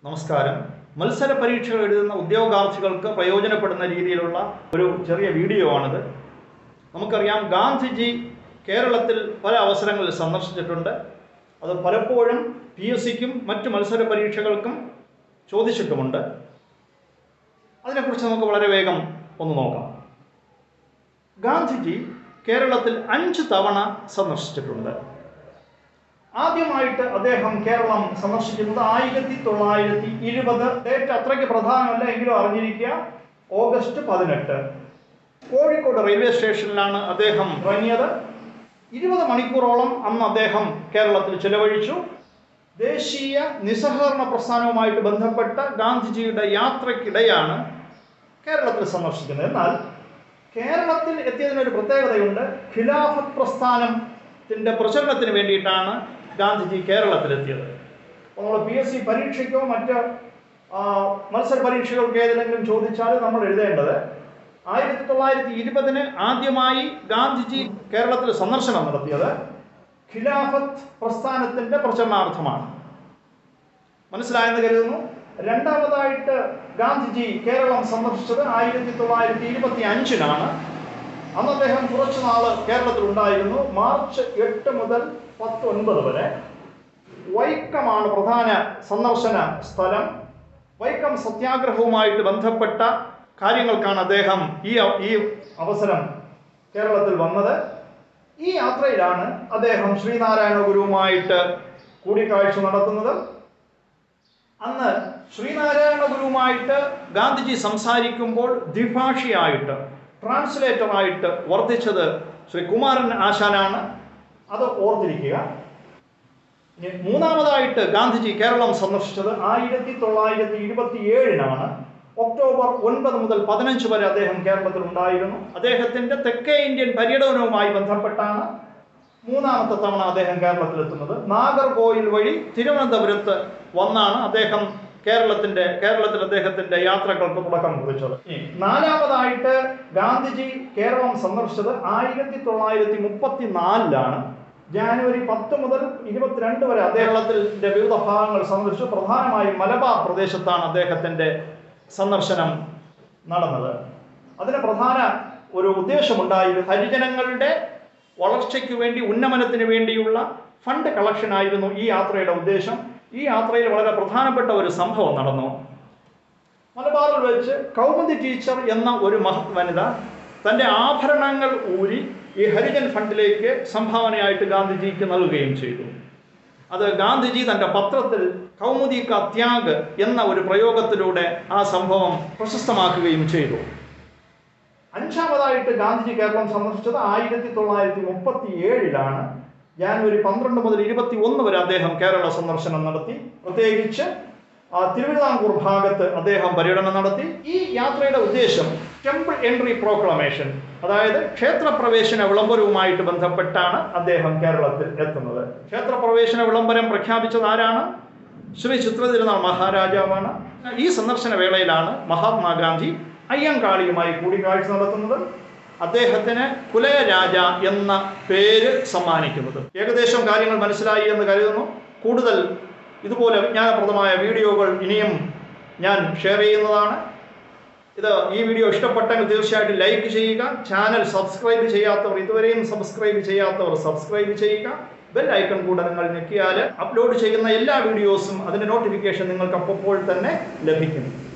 നമസ്കാരം മത്സര പരീക്ഷകൾ എഴുതുന്ന ഉദ്യോഗാർത്ഥികൾക്ക് പ്രയോജനപ്പെടുന്ന രീതിയിലുള്ള ഒരു ചെറിയ വീഡിയോ ആണിത് നമുക്കറിയാം ഗാന്ധിജി കേരളത്തിൽ പല അവസരങ്ങളിൽ സന്ദർശിച്ചിട്ടുണ്ട് അത് പലപ്പോഴും പി എസ് സിക്കും മറ്റ് മത്സര പരീക്ഷകൾക്കും ചോദിച്ചിട്ടുമുണ്ട് അതിനെക്കുറിച്ച് നമുക്ക് വളരെ വേഗം ഒന്ന് നോക്കാം ഗാന്ധിജി കേരളത്തിൽ അഞ്ച് തവണ സന്ദർശിച്ചിട്ടുണ്ട് ആദ്യമായിട്ട് അദ്ദേഹം കേരളം സന്ദർശിക്കുന്നത് ആയിരത്തി തൊള്ളായിരത്തി ഇരുപത് ഡേറ്റ് അത്രയ്ക്ക് പ്രധാനമല്ല എങ്കിലും അറിഞ്ഞിരിക്കുക ഓഗസ്റ്റ് പതിനെട്ട് കോഴിക്കോട് റെയിൽവേ സ്റ്റേഷനിലാണ് അദ്ദേഹം ഇറങ്ങിയത് ഇരുപത് മണിക്കൂറോളം അന്ന് അദ്ദേഹം കേരളത്തിൽ ചിലവഴിച്ചു ദേശീയ നിസ്സഹകരണ പ്രസ്ഥാനവുമായിട്ട് ബന്ധപ്പെട്ട ഗാന്ധിജിയുടെ യാത്രക്കിടെയാണ് കേരളത്തിൽ സന്ദർശിക്കുന്നത് എന്നാൽ കേരളത്തിൽ എത്തിയതിനൊരു പ്രത്യേകതയുണ്ട് ഖിലാഫത്ത് പ്രസ്ഥാനത്തിൻ്റെ പ്രചരണത്തിന് വേണ്ടിയിട്ടാണ് ഗാന്ധിജി കേരളത്തിലെത്തിയത് അപ്പോൾ നമ്മൾ പി എസ് സി പരീക്ഷയ്ക്കോ മറ്റ് ആ, മത്സര പരീക്ഷകൾക്ക് ഏതിലെങ്കിലും ചോദിച്ചാൽ നമ്മൾ എഴുതേണ്ടത് ആയിരത്തി തൊള്ളായിരത്തി ഇരുപതിന് ആദ്യമായി ഗാന്ധിജി കേരളത്തിൽ സന്ദർശനം നടത്തിയത് ഖിലാഫത്ത് പ്രസ്ഥാനത്തിൻ്റെ പ്രചരണാർത്ഥമാണ് മനസ്സിലായെന്ന് കരുതുന്നു രണ്ടാമതായിട്ട് ഗാന്ധിജി കേരളം സന്ദർശിച്ചത് ആയിരത്തി തൊള്ളായിരത്തി ഇരുപത്തി അഞ്ചിനാണ് അന്ന് അദ്ദേഹം കുറച്ചു നാൾ കേരളത്തിൽ ഉണ്ടായിരുന്നു മാർച്ച് എട്ട് മുതൽ പത്തൊൻപത് വരെ വൈക്കമാണ് പ്രധാന സന്ദർശന സ്ഥലം വൈക്കം സത്യാഗ്രഹവുമായിട്ട് ബന്ധപ്പെട്ട കാര്യങ്ങൾക്കാണ് അദ്ദേഹം ഈ അവ- ഈ അവസരം കേരളത്തിൽ വന്നത് ഈ യാത്രയിലാണ് അദ്ദേഹം ശ്രീനാരായണ ഗുരുവുമായിട്ട് കൂടിക്കാഴ്ച നടത്തുന്നത് അന്ന് ശ്രീനാരായണ ഗുരുവുമായിട്ട് ഗാന്ധിജി സംസാരിക്കുമ്പോൾ ദ്വിഭാഷിയായിട്ട് ട്രാൻസ്ലേറ്ററായിട്ട് വർദ്ധിച്ചത് ശ്രീ കുമാരൻ ആശാനാണ് അത് ഓർത്തിരിക്കുക ഇനി മൂന്നാമതായിട്ട് ഗാന്ധിജി കേരളം സന്ദർശിച്ചത് ആയിരത്തി തൊള്ളായിരത്തി ഇരുപത്തി ഏഴിനാണ് ഒക്ടോബർ ഒൻപത് മുതൽ പതിനഞ്ച് വരെ അദ്ദേഹം കേരളത്തിൽ ഉണ്ടായിരുന്നു അദ്ദേഹത്തിന്റെ തെക്കേ ഇന്ത്യൻ പര്യടനവുമായി ബന്ധപ്പെട്ടാണ് മൂന്നാമത്തെ തവണ അദ്ദേഹം കേരളത്തിലെത്തുന്നത് നാഗർകോയിൽ വഴി തിരുവനന്തപുരത്ത് വന്നാണ് അദ്ദേഹം കേരളത്തിന്റെ കേരളത്തിൽ അദ്ദേഹത്തിന്റെ യാത്രകൾക്ക് തുടക്കം കുറിച്ചത് ഇനി നാലാമതായിട്ട് ഗാന്ധിജി കേരളം സന്ദർശിച്ചത് ആയിരത്തി തൊള്ളായിരത്തി മുപ്പത്തി നാലിലാണ് ജാനുവരി പത്ത് മുതൽ ഇരുപത്തിരണ്ട് വരെ കേരളത്തിന്റെ വിവിധ ഭാഗങ്ങൾ സന്ദർശിച്ചു പ്രധാനമായും മലബാർ പ്രദേശത്താണ് അദ്ദേഹത്തിന്റെ സന്ദർശനം നടന്നത് അതിന് പ്രധാന ഒരു ഉദ്ദേശമുണ്ടായിരുന്നു ഹരിജനങ്ങളുടെ വളർച്ചയ്ക്ക് വേണ്ടി ഉന്നമനത്തിന് വേണ്ടിയുള്ള ഫണ്ട് കളക്ഷൻ ആയിരുന്നു ഈ യാത്രയുടെ ഉദ്ദേശം ഈ യാത്രയിൽ വളരെ പ്രധാനപ്പെട്ട ഒരു സംഭവം നടന്നു മലബാറിൽ വെച്ച് കൗമുദി ടീച്ചർ എന്ന ഒരു മഹത് വനിത തൻ്റെ ആഭരണങ്ങൾ ഊരി ഈ ഹരിജൻ ഫണ്ടിലേക്ക് സംഭാവനയായിട്ട് ഗാന്ധിജിക്ക് നൽകുകയും ചെയ്തു അത് ഗാന്ധിജി തൻ്റെ പത്രത്തിൽ കൗമുദി കാ ത്യാഗ് എന്ന ഒരു പ്രയോഗത്തിലൂടെ ആ സംഭവം പ്രശസ്തമാക്കുകയും ചെയ്തു അഞ്ചാമതായിട്ട് ഗാന്ധിജി കേരളം സന്ദർശിച്ചത് ആയിരത്തി തൊള്ളായിരത്തി മുപ്പത്തി ഏഴിലാണ് ജാനുവരി പന്ത്രണ്ട് മുതൽ ഇരുപത്തി ഒന്ന് വരെ അദ്ദേഹം കേരള സന്ദർശനം നടത്തി പ്രത്യേകിച്ച് ആ, തിരുവിതാംകൂർ ഭാഗത്ത് അദ്ദേഹം പര്യടനം നടത്തി ഈ യാത്രയുടെ ഉദ്ദേശം ടെമ്പിൾ എൻട്രി പ്രോക്ലമേഷൻ അതായത് ക്ഷേത്രപ്രവേശന വിളംബരവുമായിട്ട് ബന്ധപ്പെട്ടാണ് അദ്ദേഹം കേരളത്തിൽ എത്തുന്നത് ക്ഷേത്രപ്രവേശന വിളംബരം പ്രഖ്യാപിച്ചത് ആരാണ് ശ്രീ ചിത്രതിരുനാൾ മഹാരാജാവാണ് ഈ സന്ദർശന വേളയിലാണ് മഹാത്മാഗാന്ധി അയ്യങ്കാളിയുമായി കൂടിക്കാഴ്ച നടത്തുന്നത് അദ്ദേഹത്തിന് കുലയരാജ എന്ന പേര് സമ്മാനിക്കുന്നത് ഏകദേശം കാര്യങ്ങൾ മനസ്സിലായി എന്ന് കരുതുന്നു കൂടുതൽ ഇതുപോലെ വിജ്ഞാനപ്രദമായ വീഡിയോകൾ ഇനിയും ഞാൻ ഷെയർ ചെയ്യുന്നതാണ് ഇത് ഈ വീഡിയോ ഇഷ്ടപ്പെട്ടെങ്കിൽ തീർച്ചയായിട്ടും ലൈക്ക് ചെയ്യുക ചാനൽ സബ്സ്ക്രൈബ് ചെയ്യാത്തവർ ഇതുവരെയും സബ്സ്ക്രൈബ് ചെയ്യാത്തവർ സബ്സ്ക്രൈബ് ചെയ്യുക ബെൽ ഐക്കൺ കൂടെ നിങ്ങൾ ഞെക്കിയാൽ അപ്ലോഡ് ചെയ്യുന്ന എല്ലാ വീഡിയോസും അതിൻ്റെ നോട്ടിഫിക്കേഷൻ നിങ്ങൾക്ക് അപ്പോൾ തന്നെ ലഭിക്കും